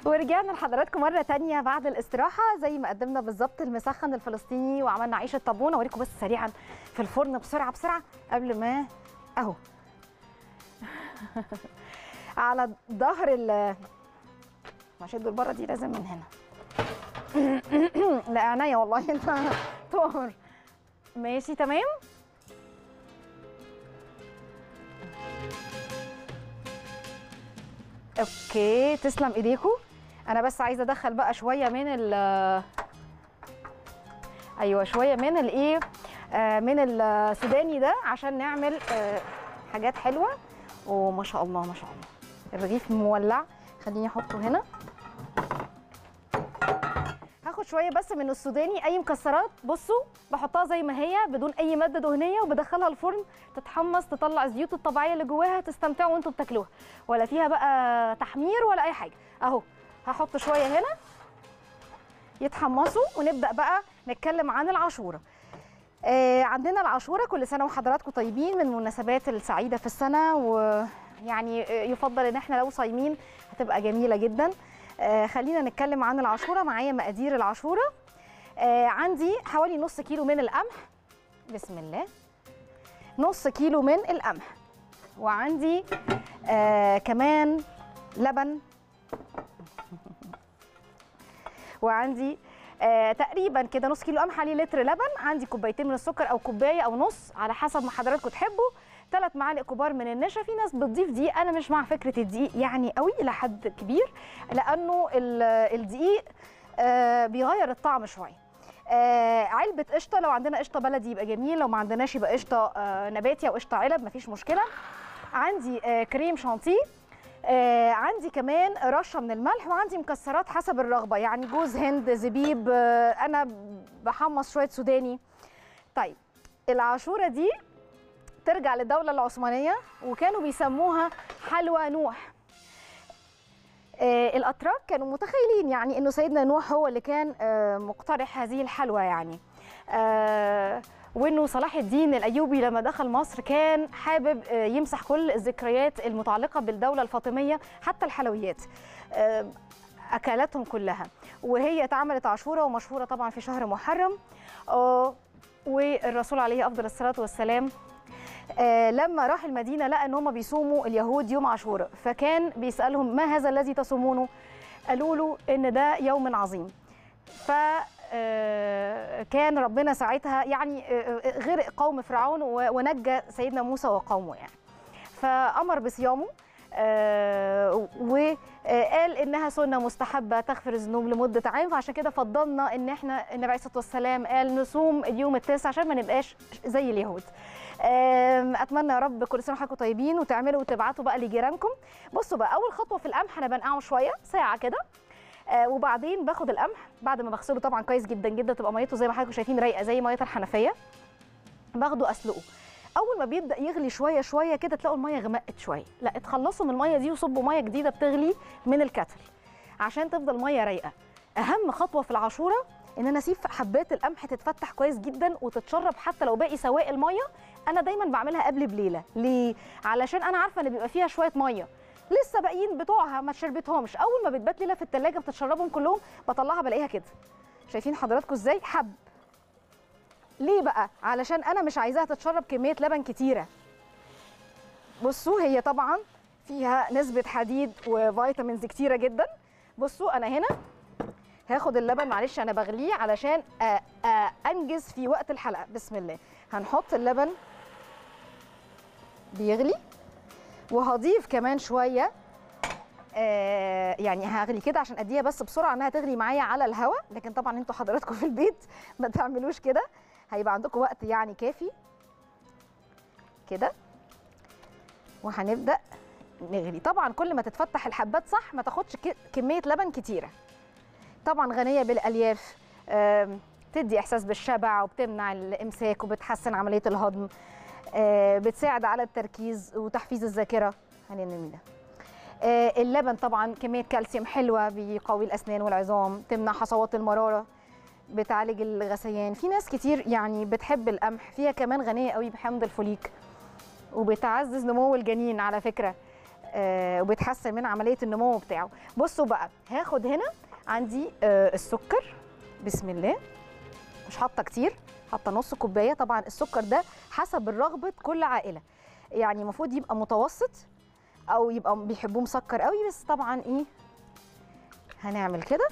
ورجعنا لحضراتكم مره تانية بعد الاستراحه زي ما قدمنا بالظبط المسخن الفلسطيني وعملنا عيش الطابون اوريكم بس سريعا في الفرن بسرعه بسرعه قبل ما اهو على ظهر ال ما شدوا البره دي لازم من هنا لا عينيا والله انت طهر ماشي تمام اوكي تسلم ايديكم انا بس عايزه ادخل بقى شويه من ال ايوه شويه من الايه آه، من السوداني ده عشان نعمل آه، حاجات حلوه وما شاء الله ما شاء الله الرغيف مولع خليني احطه هنا هاخد شويه بس من السوداني اي مكسرات بصوا بحطها زي ما هي بدون اي ماده دهنيه وبدخلها الفرن تتحمص تطلع الزيوت الطبيعيه اللي جواها تستمتعوا وانتوا بتاكلوها ولا فيها بقى تحمير ولا اي حاجه اهو هحط شويه هنا يتحمصوا ونبدا بقى نتكلم عن العاشوره آه عندنا العاشوره كل سنه وحضراتكم طيبين من المناسبات السعيده في السنه ويعني آه، يفضل ان احنا لو صايمين هتبقى جميله جدا آه خلينا نتكلم عن العاشوره معايا مقادير العاشوره آه عندي حوالي نص كيلو من القمح بسم الله نص كيلو من القمح وعندي آه كمان لبن وعندي آه تقريبا كده نص كيلو قمح عليه لتر لبن عندي كوبايتين من السكر او كوبايه او نص على حسب ما حضراتكم تحبوا ثلاث معالق كبار من النشا في ناس بتضيف دقيق انا مش مع فكره الدقيق يعني قوي الى حد كبير لانه ال- الدقيق آه بيغير الطعم شويه آه علبه قشطه لو عندنا قشطه بلدي يبقى جميل لو ما عندناش يبقى قشطه آه نباتي او قشطه علب مفيش مشكله عندي آه كريم شانتيه آه عندي كمان رشه من الملح وعندي مكسرات حسب الرغبه يعني جوز هند زبيب آه انا بحمص شويه سوداني طيب العاشوره دي ترجع للدوله العثمانيه وكانوا بيسموها حلوى نوح آه الاتراك كانوا متخيلين يعني انه سيدنا نوح هو اللي كان آه مقترح هذه الحلوى يعني آه وانه صلاح الدين الايوبي لما دخل مصر كان حابب آه، يمسح كل الذكريات المتعلقه بالدوله الفاطميه حتى الحلويات آه، اكلاتهم كلها وهي اتعملت عاشوره ومشهوره طبعا في شهر محرم آه، والرسول عليه افضل الصلاه والسلام آه، لما راح المدينه لقى ان هم بيصوموا اليهود يوم عاشوراء فكان بيسالهم ما هذا الذي تصومونه قالوا له ان ده يوم عظيم ف آه، كان ربنا ساعتها يعني آه، آه، غرق قوم فرعون و- ونجى سيدنا موسى وقومه يعني فامر بصيامه آه، وقال انها سنه مستحبه تغفر الذنوب لمده عام فعشان كده فضلنا ان احنا النبي عليه الصلاه والسلام قال نصوم اليوم التاسع عشان ما نبقاش زي اليهود آم، اتمنى يا رب كل سنه وحضراتكم طيبين وتعملوا وتبعتوا بقى لجيرانكم بصوا بقى اول خطوه في القمح انا بنقعه شويه ساعه كده آه وبعدين باخد القمح بعد ما بغسله طبعا كويس جدا جدا تبقى ميته زي ما حضراتكم شايفين رايقه زي ميه الحنفيه باخده اسلقه اول ما بيبدا يغلي شويه شويه كده تلاقوا الميه غمقت شويه لا اتخلصوا من الميه دي وصبوا ميه جديده بتغلي من الكتل عشان تفضل ميه رايقه اهم خطوه في العاشوره ان انا اسيب حبات القمح تتفتح كويس جدا وتتشرب حتى لو باقي سوائل ميه انا دايما بعملها قبل بليله ليه علشان انا عارفه ان بيبقى فيها شويه ميه لسه باقيين بتوعها ما شربتهمش اول ما بتبات ليله في التلاجة بتتشربهم كلهم بطلعها بلاقيها كده شايفين حضراتكم ازاي حب ليه بقى علشان انا مش عايزاها تتشرب كميه لبن كتيره بصوا هي طبعا فيها نسبه حديد وفيتامينز كتيره جدا بصوا انا هنا هاخد اللبن معلش انا بغليه علشان أ- أ- انجز في وقت الحلقه بسم الله هنحط اللبن بيغلي وهضيف كمان شويه آه يعني هغلي كده عشان اديها بس بسرعه انها تغلي معايا على الهواء لكن طبعا انتوا حضراتكم في البيت ما تعملوش كده هيبقى عندكم وقت يعني كافي كده وهنبدا نغلي طبعا كل ما تتفتح الحبات صح ما تاخدش ك- كميه لبن كتيره طبعا غنيه بالالياف آم، تدي احساس بالشبع وبتمنع الامساك وبتحسن عمليه الهضم آه، بتساعد على التركيز وتحفيز الذاكره هننمي ده آه، اللبن طبعا كميه كالسيوم حلوه بيقوي الاسنان والعظام تمنع حصوات المراره بتعالج الغثيان في ناس كتير يعني بتحب القمح فيها كمان غنيه قوي بحمض الفوليك وبتعزز نمو الجنين على فكره آه وبتحسن من عمليه النمو بتاعه بصوا بقى هاخد هنا عندي آه السكر بسم الله مش حاطه كتير حاطه نص كوبايه طبعا السكر ده حسب رغبه كل عائله يعني المفروض يبقى متوسط او يبقى بيحبوه مسكر قوي بس طبعا ايه هنعمل كده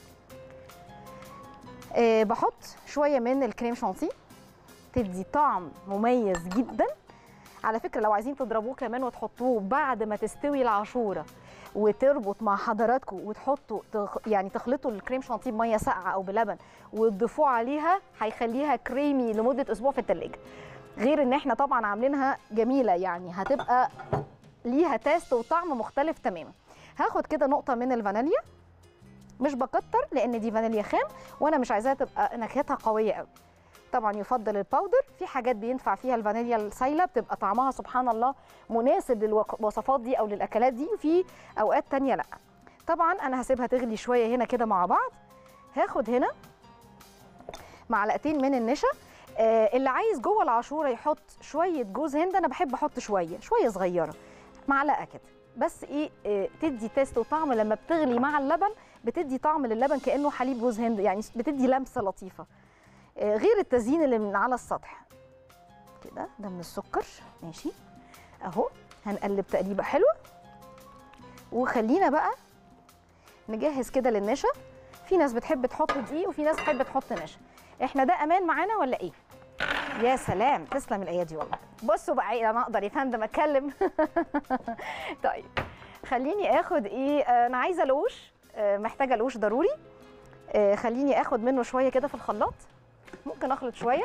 آه بحط شويه من الكريم شانتيه تدي طعم مميز جدا على فكره لو عايزين تضربوه كمان وتحطوه بعد ما تستوي العاشوره وتربط مع حضراتكم وتحطوا تخ... يعني تخلطوا الكريم شانتيه بميه ساقعه او بلبن وتضيفوه عليها هيخليها كريمي لمده اسبوع في التلاجة غير ان احنا طبعا عاملينها جميله يعني هتبقى ليها تيست وطعم مختلف تماما هاخد كده نقطه من الفانيليا مش بكتر لان دي فانيليا خام وانا مش عايزاها تبقى نكهتها قويه قوي طبعا يفضل الباودر في حاجات بينفع فيها الفانيليا السايله بتبقى طعمها سبحان الله مناسب للوصفات دي او للاكلات دي وفي اوقات تانية لا طبعا انا هسيبها تغلي شويه هنا كده مع بعض هاخد هنا معلقتين من النشا آه اللي عايز جوه العاشوره يحط شويه جوز هند انا بحب احط شويه شويه صغيره معلقه كده بس ايه آه تدي تيست وطعم لما بتغلي مع اللبن بتدي طعم للبن كانه حليب جوز هند يعني بتدي لمسه لطيفه آه غير التزيين اللي من على السطح كده ده من السكر ماشي اهو هنقلب تقليبه حلوه وخلينا بقى نجهز كده للنشا في ناس بتحب تحط دقيق وفي ناس بتحب تحط نشا احنا ده امان معانا ولا ايه يا سلام تسلم الايادي والله بصوا بقى ايه انا اقدر يا فندم اتكلم طيب خليني اخد ايه آه انا عايزه لوش آه محتاجه لوش ضروري آه خليني اخد منه شويه كده في الخلاط ممكن اخلط شويه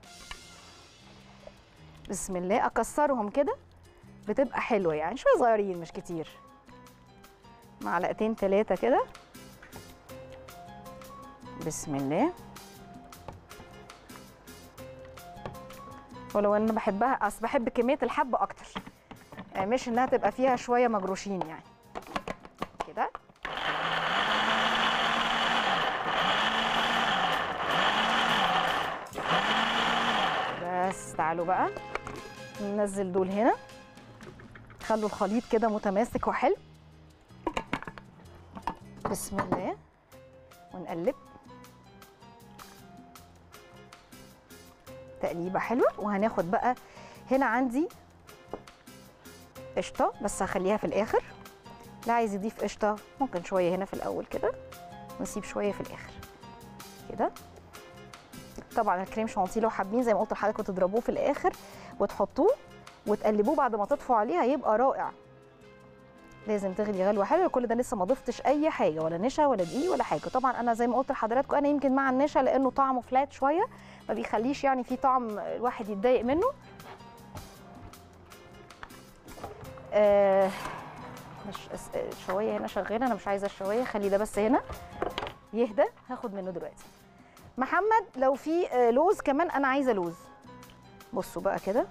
بسم الله اكسرهم كده بتبقى حلوه يعني شويه صغيرين مش كتير معلقتين ثلاثه كده بسم الله ولو ان بحبها اصل بحب كميه الحب اكتر يعني مش انها تبقى فيها شويه مجروشين يعني كده بس تعالوا بقى ننزل دول هنا خلوا الخليط كده متماسك وحلو بسم الله ونقلب تقليبه حلوه وهناخد بقى هنا عندي قشطه بس هخليها في الاخر اللي عايز يضيف قشطه ممكن شويه هنا في الاول كده ونسيب شويه في الاخر كده طبعا الكريم شانتيه لو حابين زي ما قلت لحضراتكم تضربوه في الاخر وتحطوه وتقلبوه بعد ما تطفوا عليه هيبقى رائع لازم تغلي غلوه حلوه كل ده لسه ما ضفتش اي حاجه ولا نشا ولا دقيق ولا حاجه طبعا انا زي ما قلت لحضراتكم انا يمكن مع النشا لانه طعمه فلات شويه ما بيخليش يعني في طعم الواحد يتضايق منه آه مش الشوايه هنا شغاله انا مش عايزه الشوايه خلي ده بس هنا يهدى هاخد منه دلوقتي محمد لو في لوز كمان انا عايزه لوز بصوا بقى كده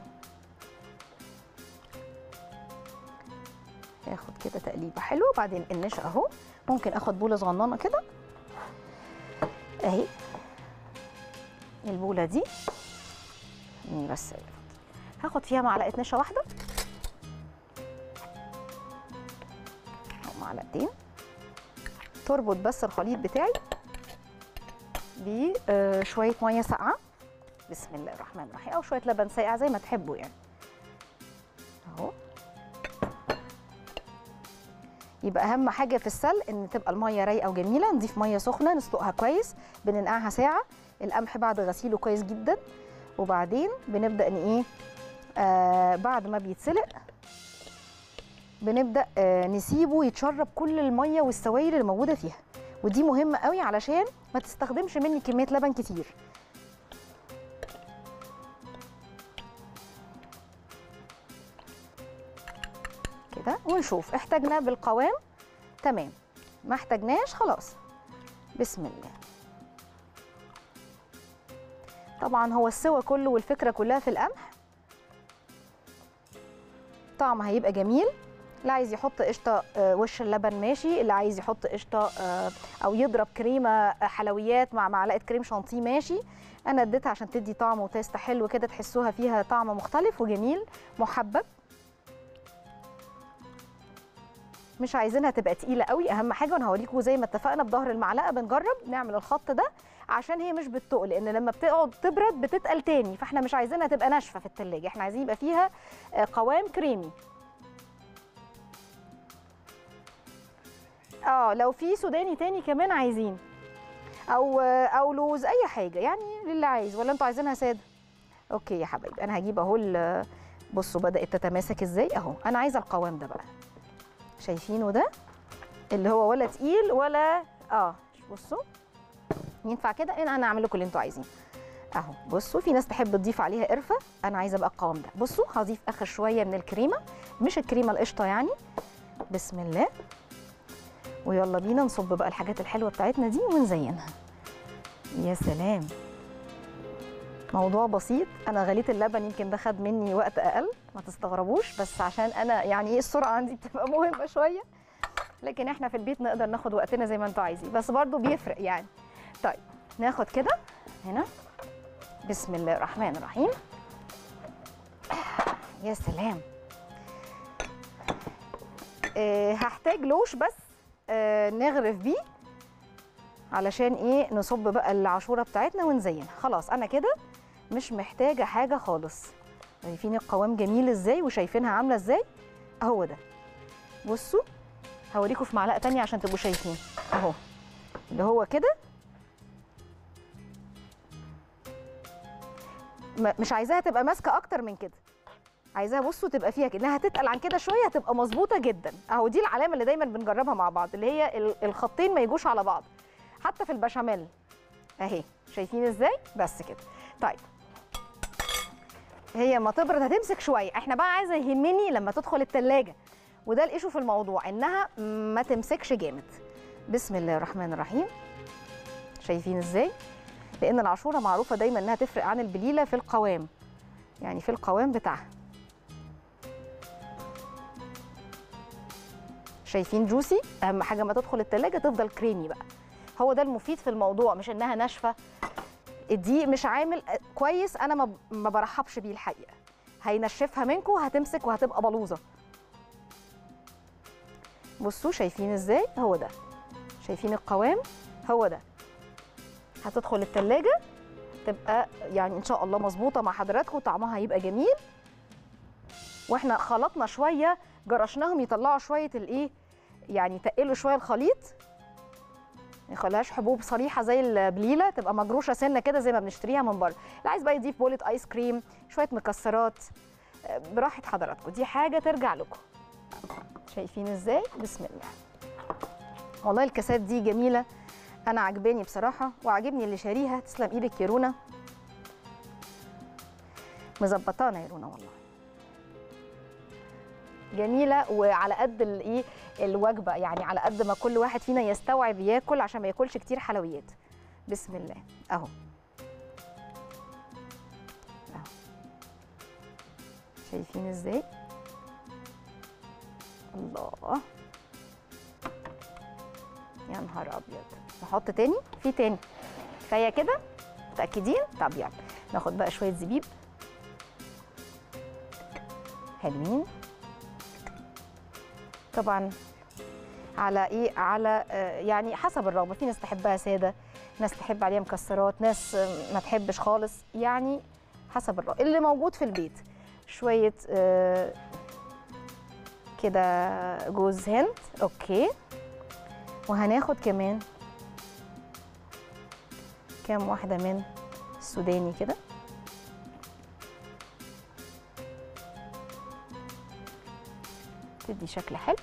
هاخد كده تقليبه حلوه وبعدين النشا اهو ممكن اخد بوله صغننه كده اهي البوله دي بس هاخد فيها معلقه نشا واحده او معلقتين تربط بس الخليط بتاعي بشويه ميه ساقعه بسم الله الرحمن الرحيم او شويه لبن ساقع زي ما تحبوا يعني اهو يبقى اهم حاجه في السل ان تبقى الميه رايقه وجميله نضيف ميه سخنه نسلقها كويس بننقعها ساعه القمح بعد غسيله كويس جدا وبعدين بنبدا ان ايه آه بعد ما بيتسلق بنبدا آه نسيبه يتشرب كل الميه والسوائل اللي موجوده فيها ودي مهمه قوي علشان ما تستخدمش مني كميه لبن كتير كده ونشوف احتاجنا بالقوام تمام ما احتاجناش خلاص بسم الله طبعا هو السوى كله والفكره كلها في القمح طعم هيبقى جميل اللي عايز يحط قشطه وش اللبن ماشي اللي عايز يحط قشطه او يضرب كريمه حلويات مع معلقه كريم شانتيه ماشي انا اديتها عشان تدي طعم وتيست حلو كده تحسوها فيها طعم مختلف وجميل محبب مش عايزينها تبقى تقيله قوي اهم حاجه وانا هوريكم زي ما اتفقنا بظهر المعلقه بنجرب نعمل الخط ده عشان هي مش بتتقل لان لما بتقعد تبرد بتتقل تاني فاحنا مش عايزينها تبقى ناشفه في التلاجة احنا عايزين يبقى فيها آه، قوام كريمي اه لو في سوداني تاني كمان عايزين او آه، او لوز اي حاجه يعني للي عايز ولا انتوا عايزينها ساده اوكي يا حبايبي انا هجيب اهو ال- بصوا بدات تتماسك ازاي اهو انا عايزه القوام ده بقى شايفينه ده اللي هو ولا تقيل ولا اه بصوا ينفع كده انا انا اعمل لكم اللي انتوا عايزينه اهو بصوا في ناس تحب تضيف عليها قرفه انا عايزه بقى القوام ده بصوا هضيف اخر شويه من الكريمه مش الكريمه القشطه يعني بسم الله ويلا بينا نصب بقى الحاجات الحلوه بتاعتنا دي ونزينها يا سلام موضوع بسيط انا غليت اللبن يمكن ده خد مني وقت اقل ما تستغربوش بس عشان انا يعني ايه السرعه عندي بتبقى مهمه شويه لكن احنا في البيت نقدر ناخد وقتنا زي ما انتوا عايزين بس برضو بيفرق يعني طيب ناخد كده هنا بسم الله الرحمن الرحيم يا سلام أه هحتاج لوش بس أه نغرف بيه علشان ايه نصب بقى العاشوره بتاعتنا ونزينها خلاص انا كده مش محتاجه حاجه خالص شايفين القوام جميل ازاي وشايفينها عامله ازاي اهو ده بصوا هوريكم في معلقه تانية عشان تبقوا شايفين اهو اللي هو كده م- مش عايزاها تبقى ماسكه اكتر من كده عايزاها بصوا تبقى فيها كده انها تتقل عن كده شويه هتبقى مظبوطه جدا اهو دي العلامه اللي دايما بنجربها مع بعض اللي هي ال- الخطين ما يجوش على بعض حتى في البشاميل اهي شايفين ازاي بس كده طيب هي ما تبرد هتمسك شويه احنا بقى عايزه يهمني لما تدخل التلاجة وده الايشو في الموضوع انها ما تمسكش جامد بسم الله الرحمن الرحيم شايفين ازاي لان العاشوره معروفه دايما انها تفرق عن البليله في القوام يعني في القوام بتاعها شايفين جوسي اهم حاجه ما تدخل التلاجة تفضل كريمي بقى هو ده المفيد في الموضوع مش انها ناشفه الدقيق مش عامل كويس انا ما ما برحبش بيه الحقيقه هينشفها منكم هتمسك وهتبقى بلوزه بصوا شايفين ازاي هو ده شايفين القوام هو ده هتدخل التلاجة تبقى يعني ان شاء الله مظبوطه مع حضراتكم طعمها هيبقى جميل واحنا خلطنا شويه جرشناهم يطلعوا شويه الايه يعني تقلوا شويه الخليط ما يخليهاش حبوب صريحه زي البليله تبقى مجروشه سنه كده زي ما بنشتريها من بره اللي عايز بقى يضيف بولة ايس كريم شويه مكسرات آه، براحه حضراتكم دي حاجه ترجع لكم شايفين ازاي بسم الله والله الكاسات دي جميله انا عجباني بصراحه وعجبني اللي شاريها تسلم ايدك يا رونا مظبطانا يا رونا والله جميله وعلى قد الايه الوجبه يعني على قد ما كل واحد فينا يستوعب ياكل عشان ما ياكلش كتير حلويات بسم الله اهو اهو شايفين ازاي الله يا نهار ابيض نحط تاني في تاني كفايه كده متاكدين طب يلا ناخد بقى شويه زبيب حلوين طبعا على ايه على آه، يعني حسب الرغبه في ناس تحبها ساده ناس تحب عليها مكسرات ناس آه، ما تحبش خالص يعني حسب الرغبه اللي موجود في البيت شويه آه، كده جوز هند اوكي وهناخد كمان كام واحده من السوداني كده تدي شكل حلو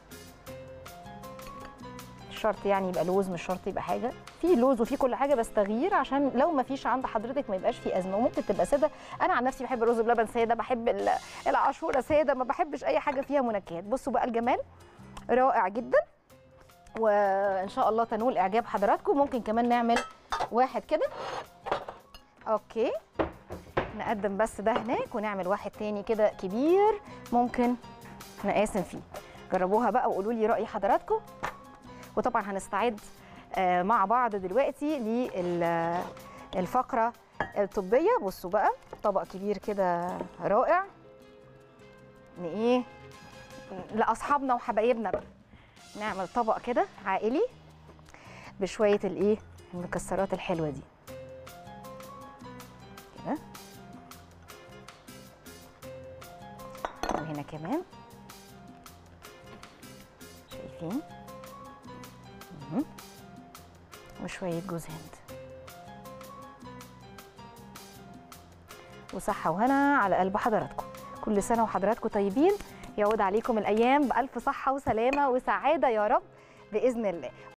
مش شرط يعني يبقى لوز مش شرط يبقى حاجه في لوز وفي كل حاجه بس تغيير عشان لو ما فيش عند حضرتك ما يبقاش في ازمه وممكن تبقى ساده انا عن نفسي بحب الرز بلبن ساده بحب ال- العاشوره ساده ما بحبش اي حاجه فيها منكهات بصوا بقى الجمال رائع جدا وان شاء الله تنول اعجاب حضراتكم ممكن كمان نعمل واحد كده اوكي نقدم بس ده هناك ونعمل واحد تاني كده كبير ممكن نقاسم فيه جربوها بقى وقولوا لي راي حضراتكم وطبعا هنستعد آه، مع بعض دلوقتي للفقره الطبيه بصوا بقى طبق كبير كده رائع ان ايه لاصحابنا وحبايبنا بقى نعمل طبق كده عائلي بشويه الايه المكسرات الحلوه دي كده وهنا كمان شايفين مهم. وشويه جوز هند وصحه وهنا على قلب حضراتكم كل سنه وحضراتكم طيبين يعود عليكم الايام بالف صحه وسلامه وسعاده يا رب باذن الله